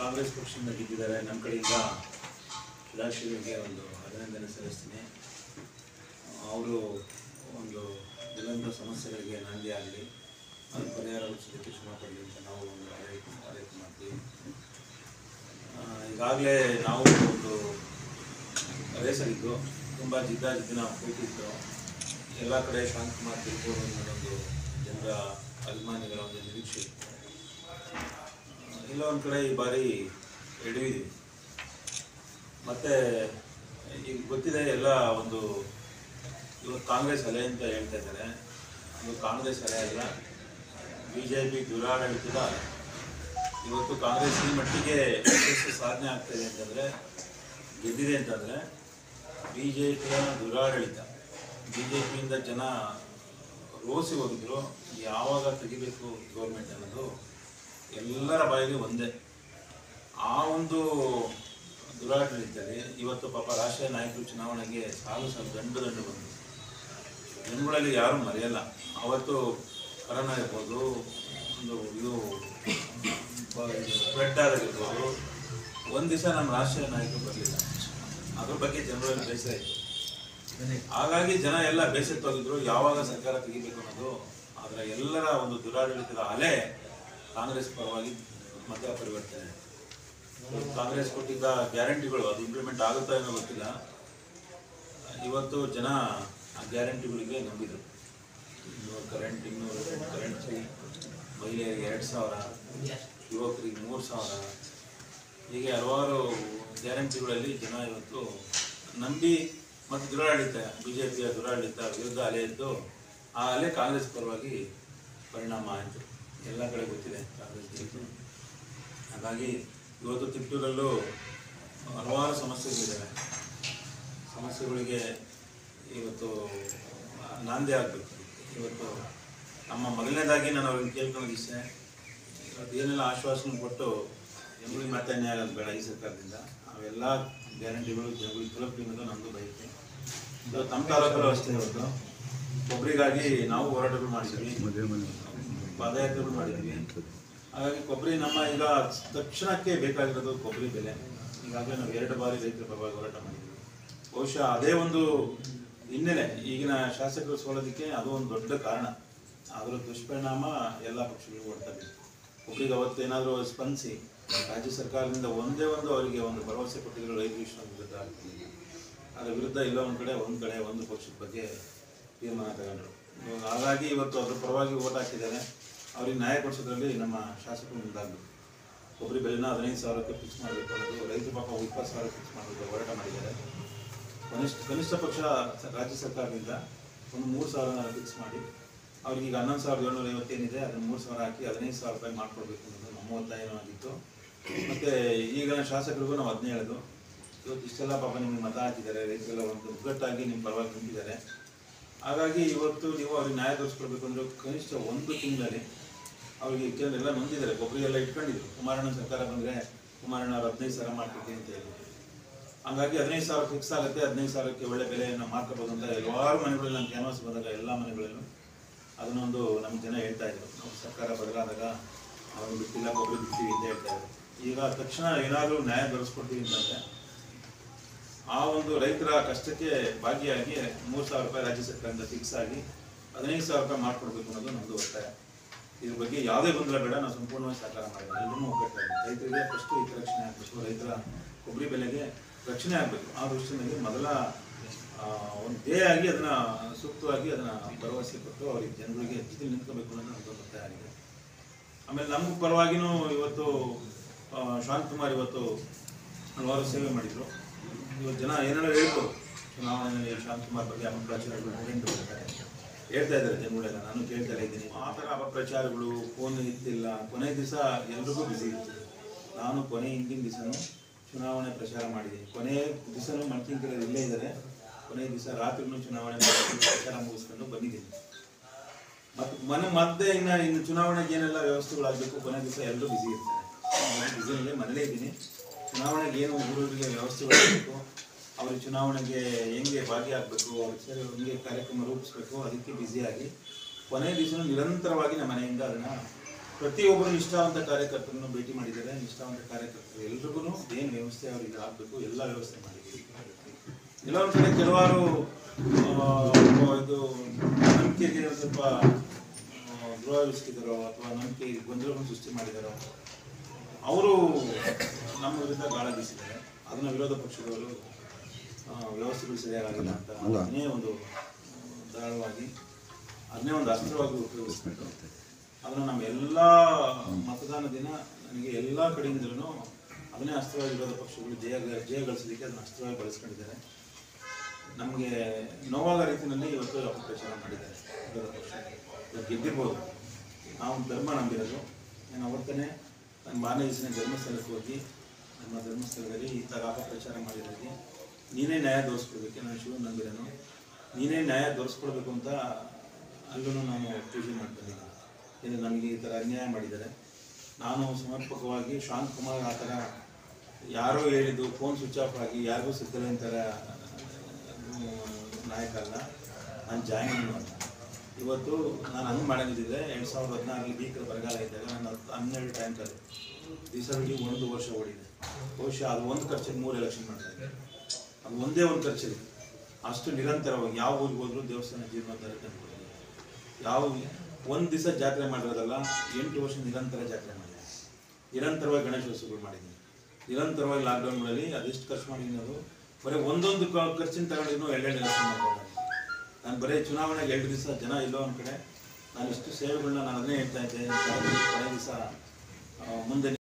ಕಾಂಗ್ರೆಸ್ ಪಕ್ಷದಿಂದ ಗೆದ್ದಿದ್ದಾರೆ ನಮ್ಮ ಕಡೆಯಿಂದ ಸದಾಶಿವರಿಗೆ ಒಂದು ಅಭಿನಂದನೆ ಸಲ್ಲಿಸ್ತೀನಿ ಅವರು ಒಂದು ದಿನದ ಸಮಸ್ಯೆಗಳಿಗೆ ನಾಂದಿ ಆಗಲಿ ಅದು ಪರಿಹಾರ ಹುಟ್ಟಿಸಲಿಕ್ಕೆ ಶ್ರಮ ಪಡಲಿ ಅಂತ ನಾವು ಒಂದು ಆರೈಕೆ ಆರೈಕೆ ಮಾಡ್ತೀವಿ ಈಗಾಗಲೇ ನಾವು ಒಂದು ರೇಸಲ್ಲಿದ್ದು ತುಂಬ ಜಿದ್ದಾಜಿದ್ದಿನ ಹೋಗಿದ್ದು ಎಲ್ಲ ಕಡೆ ಶಾಂತಕುಮಾರ್ ತಿಳ್ಕೊಂಡು ಅನ್ನೋದೊಂದು ಜನರ ಅಭಿಮಾನಿಗಳ ಒಂದು ನಿರೀಕ್ಷೆ ಇತ್ತು ಇಲ್ಲ ಒಂದು ಕಡೆ ಈ ಬಾರಿ ಎಡವಿದ್ವಿ ಮತ್ತೆ ಈಗ ಗೊತ್ತಿದೆ ಎಲ್ಲ ಒಂದು ಇವತ್ತು ಕಾಂಗ್ರೆಸ್ ಅಲೆ ಅಂತ ಹೇಳ್ತಾ ಇದ್ದಾರೆ ಅದು ಕಾಂಗ್ರೆಸ್ ಅಲೆ ಅಲ್ಲ ಬಿ ಜೆ ಪಿ ದುರಾಡಳಿತದ ಅಲೆ. ಇವತ್ತು ಕಾಂಗ್ರೆಸ್ ಈ ಮಟ್ಟಿಗೆ ಯಶಸ್ಸು ಸಾಧನೆ ಆಗ್ತಿದೆ ಅಂತಂದರೆ ಗೆದ್ದಿದೆ ಅಂತಂದರೆ ಬಿ ಜೆ ಪಿಯ ದುರಾಡಳಿತ ಬಿ ಜೆ ಪಿಯಿಂದ ಜನ ರೋಸಿ ಹೋಗಿದ್ರು ಯಾವಾಗ ತೆಗಿಬೇಕು ಗೌರ್ಮೆಂಟ್ ಅನ್ನೋದು ಎಲ್ಲರ ಬಾಯಿಗೆ ಒಂದೇ ಆ ಒಂದು ದುರಾಡಳಿತದಲ್ಲಿ ಇವತ್ತು ಪಾಪ ರಾಷ್ಟ್ರೀಯ ನಾಯಕರು ಚುನಾವಣೆಗೆ ಸಾಲು ಸಾಲು ದಂಡು ದಂಡು ಬಂದರು ಜನಗಳಲ್ಲಿ ಯಾರೂ ಮರೆಯಲ್ಲ ಅವತ್ತು ಕರೋನಾ ಇರ್ಬೋದು ಒಂದು ಇದು ಸ್ಪ್ರೆಡ್ ಆದಾಗಿರ್ಬೋದು ಒಂದು ದಿವಸ ನಮ್ಮ ರಾಷ್ಟ್ರೀಯ ನಾಯಕರು ಬರಲಿಲ್ಲ ಅದ್ರ ಬಗ್ಗೆ ಜನರಲ್ಲಿ ಬೇಸರ ಇತ್ತು ಹಾಗಾಗಿ ಜನ ಎಲ್ಲ ಬೇಸತ್ತೋಗಿದ್ರು ಯಾವಾಗ ಸರ್ಕಾರ ತೆಗಿಬೇಕು ಅನ್ನೋದು ಅದರ ಎಲ್ಲರ ಒಂದು ದುರಾಡಳಿತದ ಅಲೆ ಕಾಂಗ್ರೆಸ್ ಪರವಾಗಿ ಮತ ಪರಿವರ್ತನೆ ಕಾಂಗ್ರೆಸ್ ಕೊಟ್ಟಿದ್ದ ಗ್ಯಾರಂಟಿಗಳು ಅದು ಇಂಪ್ಲಿಮೆಂಟ್ ಆಗುತ್ತಾ ಏನೋ ಗೊತ್ತಿಲ್ಲ ಇವತ್ತು ಜನ ಆ ಗ್ಯಾರಂಟಿಗಳಿಗೆ ನಂಬಿದರು ಇನ್ನೂರು ಕರೆಂಟ್ ಇನ್ನೂರು ಕರೆಂಟ್ ಫ್ರೀ ಮಹಿಳೆಯರಿಗೆ ಎರಡು ಸಾವಿರ ಯುವಕರಿಗೆ ಮೂರು ಸಾವಿರ ಹೀಗೆ ಹಲವಾರು ಗ್ಯಾರಂಟಿಗಳಲ್ಲಿ ಜನ ಇವತ್ತು ನಂಬಿ ಮತ್ತು ದುರಾಡಳಿತ ಬಿ ಜೆ ಪಿಯ ದುರಾಡಳಿತ ವಿರುದ್ಧ ಅಲೆ ಇದ್ದು ಆ ಅಲೆ ಕಾಂಗ್ರೆಸ್ ಪರವಾಗಿ ಪರಿಣಾಮ ಆಯಿತು ಎಲ್ಲ ಕಡೆ ಗೊತ್ತಿದೆ ಕಾಂಗ್ರೆಸ್ ಗೆದ್ದು. ಹಾಗಾಗಿ ಇವತ್ತು ತಿಪ್ಪೂರಲ್ಲೂ ಹಲವಾರು ಸಮಸ್ಯೆಗಳಿದ್ದಾವೆ ಸಮಸ್ಯೆಗಳಿಗೆ ಇವತ್ತು ನಾಂದಿ ಆಗಬೇಕು ಇವತ್ತು ನಮ್ಮ ಮೊದಲನೇದಾಗಿ ನಾನು ಅವ್ರಿಗೆ ಕೇಳ್ಕೊಳ್ಳೋದು ಇಷ್ಟೇ ಇವತ್ತು ಏನೆಲ್ಲ ಆಶ್ವಾಸನೆ ಕೊಟ್ಟು ಜನಗಳಿಗೆ ಮತ್ತೆ ಅನ್ಯಾಯ ಆಗೋದು ಬೇಡ ಈ ಸರ್ಕಾರದಿಂದ ಅವೆಲ್ಲ ಗ್ಯಾರಂಟಿಗಳು ಜನಗಳಿಗೆ ತಲುಪಲಿ ಅನ್ನೋದು ನಮ್ಮದು ಬಯಕೆ ಇವತ್ತು ನಮ್ಮ ತಾಲೂಕಲ್ಲೂ ಅಷ್ಟೇ ಇವತ್ತು ಒಬ್ಬರಿಗಾಗಿ ನಾವು ಹೋರಾಟಗಳು ಮಾಡಿದ್ವಿ ಪಾದಯಾತ್ರೆಗಳು ಮಾಡಿದ್ವಿ ಹಾಗಾಗಿ ಕೊಬ್ಬರಿ ನಮ್ಮ ಈಗ ತಕ್ಷಣಕ್ಕೆ ಬೇಕಾಗಿರೋದು ಕೊಬ್ಬರಿ ಬೆಲೆ ಈಗಾಗಲೇ ನಾವು ಎರಡು ಬಾರಿ ರೈತರ ಪರವಾಗಿ ಹೋರಾಟ ಮಾಡಿದ್ವಿ ಬಹುಶಃ ಅದೇ ಒಂದು ಹಿನ್ನೆಲೆ ಈಗಿನ ಶಾಸಕರು ಸೋಲೋದಕ್ಕೆ ಅದು ಒಂದು ದೊಡ್ಡ ಕಾರಣ ಅದರ ದುಷ್ಪರಿಣಾಮ ಎಲ್ಲ ಪಕ್ಷಗಳಿಗೂ ಓಡ್ತಾ ಬೇಕು ಒಬ್ಬರಿಗೆ ಅವತ್ತೇನಾದರೂ ಸ್ಪಂದಿಸಿ ರಾಜ್ಯ ಸರ್ಕಾರದಿಂದ ಒಂದೇ ಒಂದು ಅವರಿಗೆ ಒಂದು ಭರವಸೆ ಕೊಟ್ಟಿದ್ರು ರೈತ ವಿಶ್ವ ವಿರುದ್ಧ ಆಗ್ತಿಲ್ಲ ಅದರ ವಿರುದ್ಧ ಇಲ್ಲ ಒಂದು ಕಡೆ ಒಂದು ಕಡೆ ಒಂದು ಪಕ್ಷದ ಬಗ್ಗೆ ತೀರ್ಮಾನ ತಗೊಂಡ್ರು ಇವಾಗ ಹಾಗಾಗಿ ಇವತ್ತು ಅದ್ರ ಪರವಾಗಿ ಓಟ್ ಹಾಕಿದ್ದಾರೆ ಅವ್ರಿಗೆ ನ್ಯಾಯ ಕೊಡಿಸೋದ್ರಲ್ಲಿ ನಮ್ಮ ಶಾಸಕರು ಮುಂದಾಗಬೇಕು ಕೊಬ್ಬರಿ ಬೆಲೆನ ಹದಿನೈದು ಸಾವಿರಕ್ಕೆ ಫಿಕ್ಸ್ ಮಾಡಬೇಕು ಅನ್ನೋದು ರೈತರ ಪಾಪ ಇಪ್ಪತ್ತು ಸಾವಿರ ಫಿಕ್ಸ್ ಮಾಡಬೇಕು ಹೋರಾಟ ಮಾಡಿದ್ದಾರೆ ಕನಿಷ್ಠ ಕನಿಷ್ಠ ಪಕ್ಷ ಸ- ರಾಜ್ಯ ಸರ್ಕಾರದಿಂದ ಒಂದು ಮೂರು ಸಾವಿರ ಫಿಕ್ಸ್ ಮಾಡಿ ಅವ್ರಿಗೆ ಈಗ ಹನ್ನೊಂದು ಸಾವಿರದ ಏಳ್ನೂರ ಐವತ್ತೇನಿದೆ ಅದನ್ನು ಮೂರು ಸಾವಿರ ಹಾಕಿ ಹದಿನೈದು ಸಾವಿರ ರೂಪಾಯಿ ಮಾಡ್ಕೊಡ್ಬೇಕು ಅನ್ನೋದು ನಮ್ಮ ಒತ್ತಾಯನೂ ಆಗಿತ್ತು ಮತ್ತು ಈಗ ಶಾಸಕರಿಗೂ ನಾವು ಅದನ್ನೇ ಹೇಳೋದು ಇವತ್ತು ಇಷ್ಟೆಲ್ಲ ಪಾಪ ನಿಮಗೆ ಮತ ಹಾಕಿದ್ದಾರೆ ರೈತರೆಲ್ಲ ಒಂದು ಒಗ್ಗಟ್ಟಾಗಿ ನಿಮ್ಮ ಪರವಾಗಿ ನಿಂತಿದ್ದಾರೆ ಹಾಗಾಗಿ ಇವತ್ತು ನೀವು ಅವ್ರಿಗೆ ನ್ಯಾಯ ತೋರಿಸ್ಕೊಡ್ಬೇಕು ಅಂದ್ರೆ ಕನಿಷ್ಠ ಒಂದು ತಿಂಗಳಲ್ಲಿ ಅವ್ರಿಗೆ ಕೆಲವೆಲ್ಲ ನೊಂದಿದ್ದಾರೆ ಕೊಬ್ಬರಿ ಎಲ್ಲ ಇಟ್ಕೊಂಡಿದ್ರು ಕುಮಾರಣ್ಣ ಸರ್ಕಾರ ಬಂದರೆ ಕುಮಾರಣ್ಣ ಅವ್ರು ಹದಿನೈದು ಸಾವಿರ ಮಾಡ್ಕೊಡ್ತೀನಿ ಅಂತ ಹೇಳಿ ಹಂಗಾಗಿ ಹದಿನೈದು ಸಾವಿರ ಫಿಕ್ಸ್ ಆಗುತ್ತೆ ಹದಿನೈದು ಸಾವಿರಕ್ಕೆ ಒಳ್ಳೆ ಬೆಲೆಯನ್ನು ಮಾರ್ಕೋಬೋದು ಅಂತ ಹಲವಾರು ಮನೆಗಳಲ್ಲಿ ನಮ್ಮ ಕ್ಯಾನ್ವಾಸ್ ಬಂದಾಗ ಎಲ್ಲ ಮನೆಗಳಲ್ಲೂ ಅದನ್ನೊಂದು ನಮ್ಮ ಜನ ಹೇಳ್ತಾ ಇದ್ರು ನಾವು ಸರ್ಕಾರ ಬದಲಾದಾಗ ಅವ್ರು ಬಿಟ್ಟಿಲ್ಲ ಕೊಬ್ಬರಿ ಬಿಡ್ತೀವಿ ಅಂತ ಹೇಳ್ತಾ ಇದ್ರು ಈಗ ತಕ್ಷಣ ಏನಾದರೂ ನ್ಯಾಯ ದೊರಕಿಸ್ಕೊಡ್ತೀವಿ ಅಂತಂದರೆ ಆ ಒಂದು ರೈತರ ಕಷ್ಟಕ್ಕೆ ಭಾಗಿಯಾಗಿ ಮೂರು ಸಾವಿರ ರೂಪಾಯಿ ರಾಜ್ಯ ಸರ್ಕಾರದಿಂದ ಫಿಕ್ಸ್ ಆಗಿ ಹದಿನೈದು ಸಾವಿರ ರೂಪಾಯಿ ಮಾಡ್ಕೊಡ್ಬೇಕು ಅನ್ನೋದು ನಮ್ಮದು ಒತ್ತಾಯ ಇದ್ರ ಬಗ್ಗೆ ಯಾವುದೇ ಗೊಂದಲ ಬೇಡ ನಾವು ಸಂಪೂರ್ಣವಾಗಿ ಸಹಕಾರ ಮಾಡಿದ್ವಿ ಎಲ್ಲರೂ ಒಗ್ಗಟ್ಟಾಗಿ ರೈತರಿಗೆ ಫಸ್ಟ್ ಹಿತ ರಕ್ಷಣೆ ಆಗಬೇಕು ರೈತರ ಕೊಬ್ಬರಿ ಬೆಲೆಗೆ ರಕ್ಷಣೆ ಆಗಬೇಕು ಆ ದೃಷ್ಟಿನಲ್ಲಿ ಮೊದಲ ಆ, ಒಂದು ಧ್ಯೇಯ ಆಗಿ ಅದನ್ನ ಸೂಕ್ತವಾಗಿ ಅದನ್ನ ಭರವಸೆ ಕೊಟ್ಟು ಅವರಿಗೆ ಜನಗಳಿಗೆ ಜೊತೆ ನಿಂತ್ಕೋಬೇಕು ಅನ್ನೋದು ನಮ್ಮದು ಒತ್ತಾಯ ಆಗಿದೆ ಆಮೇಲೆ ನಮ್ಮ ಪರವಾಗಿನೂ ಇವತ್ತು ಆ, ಶಾಂತಕುಮಾರ್ ಇವತ್ತು ಹಲವಾರು ಸೇವೆ ಮಾಡಿದ್ರು ಇವತ್ತು ಜನ ಏನೇನೋ ಹೇಳ್ತು ಚುನಾವಣೆಯಲ್ಲಿ ಶಾಂತಕುಮಾರ್ ಬಗ್ಗೆ ಅಪಪ್ರಚಾರಗಳು ಮೂಡೆಂಟು ಬರ್ತಾರೆ ಹೇಳ್ತಾ ಇದ್ದಾರೆ ಜನಗಳೆಲ್ಲ ನಾನು ಕೇಳ್ತಾ ಇದ್ದೀನಿ ಆ ಥರ ಅಪಪ್ರಚಾರಗಳು ಫೋನ್ ಇತ್ತಿಲ್ಲ ಕೊನೆ ದಿವಸ ಎಲ್ರಿಗೂ ಬಿಸಿ ಇತ್ತು ನಾನು ಕೊನೆ ಹಿಂದಿನ ದಿವಸನೂ ಚುನಾವಣೆ ಪ್ರಚಾರ ಮಾಡಿದ್ದೀನಿ ಕೊನೆ ದಿವಸನೂ ಮಣ್ತಿಂಕರಲ್ಲಿ ಇಲ್ಲೇ ಇದ್ದಾರೆ ಕೊನೆ ದಿವಸ ರಾತ್ರಿನೂ ಚುನಾವಣೆ ಮಾಡಿ ಪ್ರಚಾರ ಮುಗಿಸ್ಕೊಂಡು ಬಂದಿದ್ದೀನಿ ಮತ್ತು ಮನೆ ಮತ್ತೆ ಇನ್ನ ಇನ್ನು ಚುನಾವಣೆಗೆ ಏನೆಲ್ಲ ವ್ಯವಸ್ಥೆಗಳಾಗಬೇಕು ಕೊನೆ ದಿವಸ ಎಲ್ಲರೂ ಬಿಸಿ ಇರ್ತಾರೆ ಬಿಸಿನಲ್ಲೇ ಮನೇಲೇ ಇದ್ದೀನಿ ಚುನಾವಣೆಗೆ ಏನು ಊರಿಗೆ ವ್ಯವಸ್ಥೆಗಳಾಗಬೇಕು ಅವ್ರಿಗೆ ಚುನಾವಣೆಗೆ ಹೆಂಗೆ ಭಾಗಿಯಾಗಬೇಕು ಅವ್ರಿಗೆ ಸರಿ ಹೆಂಗೆ ಕಾರ್ಯಕ್ರಮ ರೂಪಿಸ್ಬೇಕು ಅದಕ್ಕೆ ಬ್ಯುಸಿಯಾಗಿ ಕೊನೆ ದಿವಸ ನಿರಂತರವಾಗಿ ನಮ್ಮ ಮನೆಯಿಂದ ಅದನ್ನ ಪ್ರತಿಯೊಬ್ಬರು ನಿಷ್ಠಾವಂತ ಕಾರ್ಯಕರ್ತರನ್ನು ಭೇಟಿ ಮಾಡಿದ್ದಾರೆ ನಿಷ್ಠಾವಂತ ಕಾರ್ಯಕರ್ತರು ಎಲ್ರಿಗೂ ಏನು ವ್ಯವಸ್ಥೆ ಅವರಿಗೆ ಆಗಬೇಕು ಎಲ್ಲ ವ್ಯವಸ್ಥೆ ಮಾಡಿದ್ದೀವಿ ಕೆಲವೊಂದು ಕಡೆ ಕೆಲವಾರು ಆ, ಇದು ನಂಬಿಕೆಗೆ ಒಂದ್ ಸ್ವಲ್ಪ ಆ, ದ್ರೋಹವಿಸಿದಾರೋ ಅಥವಾ ನಂಬಿಕೆ ಗೊಂದಲವನ್ನು ಸೃಷ್ಟಿ ಮಾಡಿದಾರೋ ಅವರು ನಮ್ಮ ವಿರುದ್ಧ ಗಾಳ ಬೀಸಿದ್ದಾರೆ ಅದನ್ನ ವಿರೋಧ ಪಕ್ಷದವರು ಆ, ವ್ಯವಸ್ಥೆಗಳು ಸರಿಯಾಗಿಲ್ಲ ಅಂತ ಅದನ್ನೇ ಒಂದು ದಾಳವಾಗಿ ಅದನ್ನೇ ಒಂದು ಅಸ್ತ್ರವಾಗಿ ಉಪಯೋಗಿಸ್ಬಿಟ್ಟು ಅದನ್ನು ನಮ್ಮ ಎಲ್ಲ ಮತದಾನ ದಿನ ನನಗೆ ಎಲ್ಲ ಕಡೆಯಿಂದಲೂ ಅದನ್ನೇ ಅಸ್ತ್ರವಾಗಿ ವಿರೋಧ ಪಕ್ಷಗಳು ಜಯ ಜಯ ಗಳಿಸೋದಕ್ಕೆ ಅದನ್ನ ಅಸ್ತ್ರವಾಗಿ ಬಳಸ್ಕೊಂಡಿದ್ದಾರೆ ನಮಗೆ ನೋವಾದ ರೀತಿಯಲ್ಲಿ ಇವತ್ತು ಅಪಪ್ರಚಾರ ಮಾಡಿದ್ದಾರೆ ವಿರೋಧ ಪಕ್ಷ ಇವತ್ತು ಗೆದ್ದಿರ್ಬೋದು ನಾವು ಧರ್ಮ ನಂಬಿರೋದು ನಾನು ಅವತ್ತನೇ ನನ್ನ ಮಾರನೇ ದಿವಸನೇ ಧರ್ಮಸ್ಥಳಕ್ಕೆ ಹೋಗಿ ನಮ್ಮ ಧರ್ಮಸ್ಥಳದಲ್ಲಿ ಈ ಥರ ಅಪಪ್ರಚಾರ ಮಾಡಿರೋದಕ್ಕೆ ನೀನೇ ನ್ಯಾಯ ತೋರಿಸ್ಕೊಡ್ಬೇಕು ನಾನು ಶಿವ ನಂಬಿರೋನು ನೀನೇ ನ್ಯಾಯ ತೋರಿಸ್ಕೊಡ್ಬೇಕು ಅಂತ ಅಲ್ಲೂ ನಾನು ಪೂಜೆ ಮಾಡ್ಕೊಂಡಿದ್ದೀನಿ ಇದು ನನಗೆ ಈ ಥರ ಅನ್ಯಾಯ ಮಾಡಿದ್ದಾರೆ ನಾನು ಸಮರ್ಪಕವಾಗಿ ಶಾಂತ್ ಕುಮಾರ್ ಆ ಥರ ಯಾರೋ ಹೇಳಿದ್ದು ಫೋನ್ ಸ್ವಿಚ್ ಆಫ್ ಆಗಿ ಯಾರಿಗೂ ಸಿಗ್ತದೆ ಥರ ನಾಯಕ ಅಲ್ಲ ನಾನು ಜಾಯಿನ್ ಅಲ್ಲ ಇವತ್ತು ನಾನು ಹಂಗೆ ಮಾಡಿದ್ದಿದ್ರೆ ಎರಡು ಸಾವಿರದ ಹದಿನಾರರಲ್ಲಿ ಭೀಕರ ಬರಗಾಲ ಇದ್ದಾಗ ನಾನು ಹತ್ತು ಹನ್ನೆರಡು ಟ್ಯಾಂಕರ್ ದಿವಸವಿಡೀ ಒಂದು ವರ್ಷ ಓಡಿದೆ ಬಹುಶಃ ಅದು ಒಂದು ಖರ್ಚಿಗೆ ಮೂರು ಎಲೆಕ್ಷನ್ ಮಾಡ್ತಾ ಇದ್ದೆ ಅದು ಒಂದೇ ಒಂದು ಖರ್ಚಿಗೆ ಅಷ್ಟು ನಿರಂತರವಾಗಿ ಯಾವ ಊರಿಗೆ ಹೋದ್ರು ದೇವಸ್ಥಾನ ಜೀರ್ಣೋದ್ಧಾರ ತಂದ್ಕೊಡ್ತೀನಿ ಯಾವ ಒಂದು ದಿವಸ ಜಾತ್ರೆ ಮಾಡಿರೋದಲ್ಲ ಎಂಟು ವರ್ಷ ನಿರಂತರ ಜಾತ್ರೆ ಮಾಡಿದೆ ನಿರಂತರವಾಗಿ ಗಣೇಶೋತ್ಸವಗಳು ಮಾಡಿದ್ದೀನಿ ನಿರಂತರವಾಗಿ ಲಾಕ್ಡೌನ್ಗಳಲ್ಲಿ ಅದೆಷ್ಟು ಖರ್ಚು ಮಾಡಿದ್ದೀನಿ ಅದು ಬರೀ ಒಂದೊಂದು ಕ- ಖರ್ಚಿನ ತಗೊಂಡಿದ್ದು ಎರಡೆರಡು ಎಲೆಕ್ಷನ್ ಮಾಡ್ಬೋದು ನಾನು ಬರೀ ಚುನಾವಣೆಗೆ ಎರಡು ದಿವಸ ಜನ ಇಲ್ಲೋ ಒಂದು ಕಡೆ ನಾನು ಇಷ್ಟು ಸೇವೆಗಳನ್ನ ನಾನು ಅದನ್ನೇ ಹೇಳ್ತಾ ಇದ್ದೆ ಕೊನೆ ದಿವಸ ಮುಂದೆ